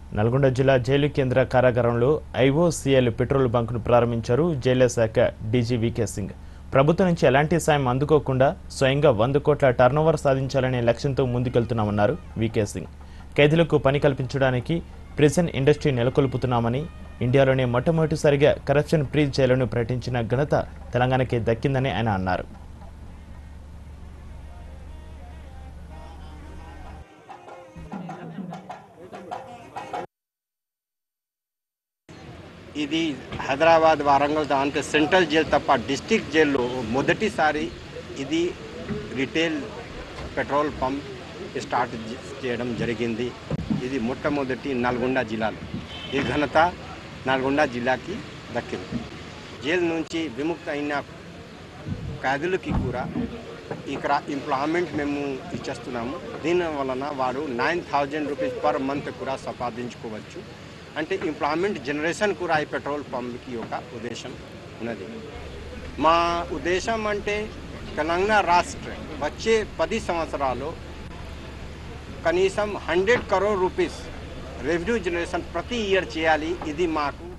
నల్గొండ జిల్లా జైలు కేంద్ర కారాగారంలో ఐఓసీఎల్ పెట్రోల్ బంకును ప్రారంభించారు జైళ్ల శాఖ డీజీ వికే సింగ్ ప్రభుత్వం నుంచి ఎలాంటి సాయం అందుకోకుండా స్వయంగా వంద కోట్ల టర్నోవర్ సాధించాలనే లక్ష్యంతో ముందుకెళ్తున్నామన్నారు వికే సింగ్ ఖైదీలకు పని కల్పించడానికి ప్రిజన్ ఇండస్ట్రీ నెలకొల్పుతున్నామని ఇండియాలోనే మొట్టమొదటిసారిగా కరప్షన్ ఫ్రీ జైలును ప్రకటించిన ఘనత తెలంగాణకి దక్కిందని ఆయన అన్నారు ఇది హైదరాబాద్ వరంగల్ దాంట్లో సెంట్రల్ జైలు తప్ప డిస్టిక్ జైల్లో మొదటిసారి ఇది రిటైల్ పెట్రోల్ పంప్ స్టార్ట్ జ- చేయడం జరిగింది ఇది మొట్టమొదటి నల్గొండ జిల్లాలో ఈ ఘనత నల్గొండ జిల్లాకి దక్కింది జైలు నుంచి విముక్త అయిన ఖైదీలకి కూడా ఇక్కడ ఎంప్లాయ్మెంట్ మేము ఇచ్చేస్తున్నాము దీని వలన వాడు nine thousand rupees per month కూడా సంపాదించుకోవచ్చు అంటే ఎంప్లాయ్మెంట్ జనరేషన్ కూడా ఈ పెట్రోల్ పంప్కి ఒక ఉద్దేశం ఉన్నది మా ఉద్దేశం అంటే తెలంగాణ రాష్ట్ర వచ్చే పది సంవత్సరాలు కనీసం hundred crore rupees revenue generation ప్రతి ఇయర్ చేయాలి ఇది మాకు